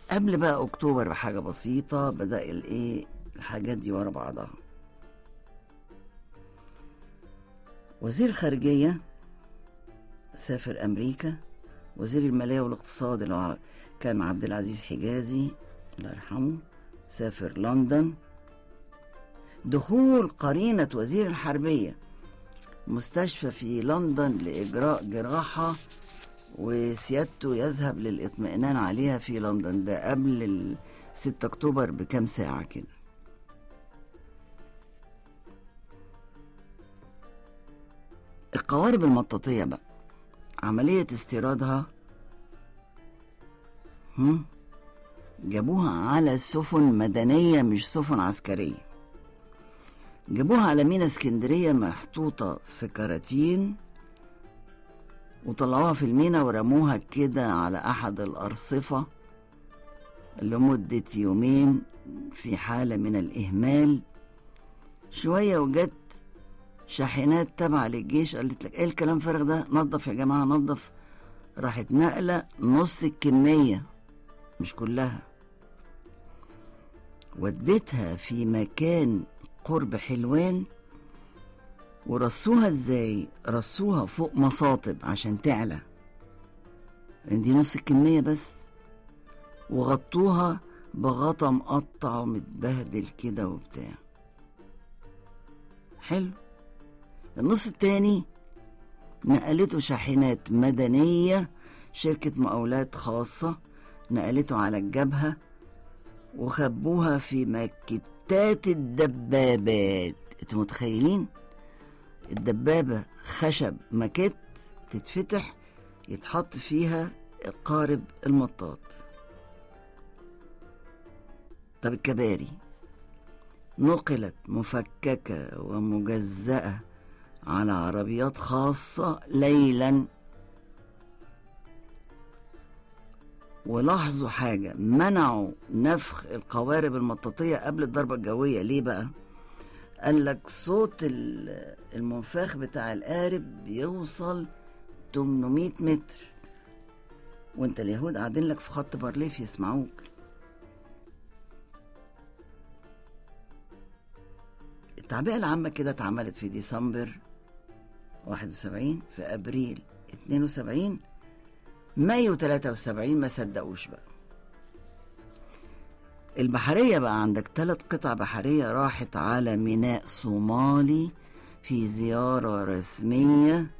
قبل بقى اكتوبر بحاجه بسيطه بدا الايه الحاجات دي ورا بعضها وزير الخارجيه سافر امريكا وزير الماليه والاقتصاد اللي هو كان عبد العزيز حجازي الله يرحمه سافر لندن دخول قرينه وزير الحربيه مستشفى في لندن لاجراء جراحه وسيادته يذهب للاطمئنان عليها في لندن ده قبل ال 6 اكتوبر بكام ساعه كده القوارب المطاطيه بقى عمليه استيرادها هم جابوها على سفن مدنيه مش سفن عسكريه جابوها على مينا اسكندريه محطوطه في كراتين وطلعوها في المينا ورموها كده على أحد الأرصفة لمدة يومين في حالة من الإهمال شوية وجت شاحنات تابعة للجيش قالت لك ايه الكلام فارغ ده نظف يا جماعة نظف راحت نقلة نص الكمية مش كلها وديتها في مكان قرب حلوان ورصوها ازاي رصوها فوق مصاطب عشان تعلى لان دي نص الكمية بس وغطوها بغطا مقطع ومتبهدل كده وبتاع حلو النص التاني نقلته شاحنات مدنية شركة مقاولات خاصة نقلته على الجبهة وخبوها في مكتات الدبابات انتوا متخيلين الدبابة خشب ماكيت تتفتح يتحط فيها قارب المطاط طب الكباري نقلت مفككة ومجزأة على عربيات خاصة ليلا ولاحظوا حاجة منعوا نفخ القوارب المطاطية قبل الضربة الجوية ليه بقى؟ قال لك صوت المنفاخ بتاع القارب بيوصل 800 متر وانت اليهود قاعدين لك في خط بارليف يسمعوك التعبئة العامة كده اتعملت في ديسمبر 71 في ابريل 72 مايو 73 ما صدقوش بقى البحرية بقى عندك ثلاث قطع بحرية راحت على ميناء صومالي في زيارة رسمية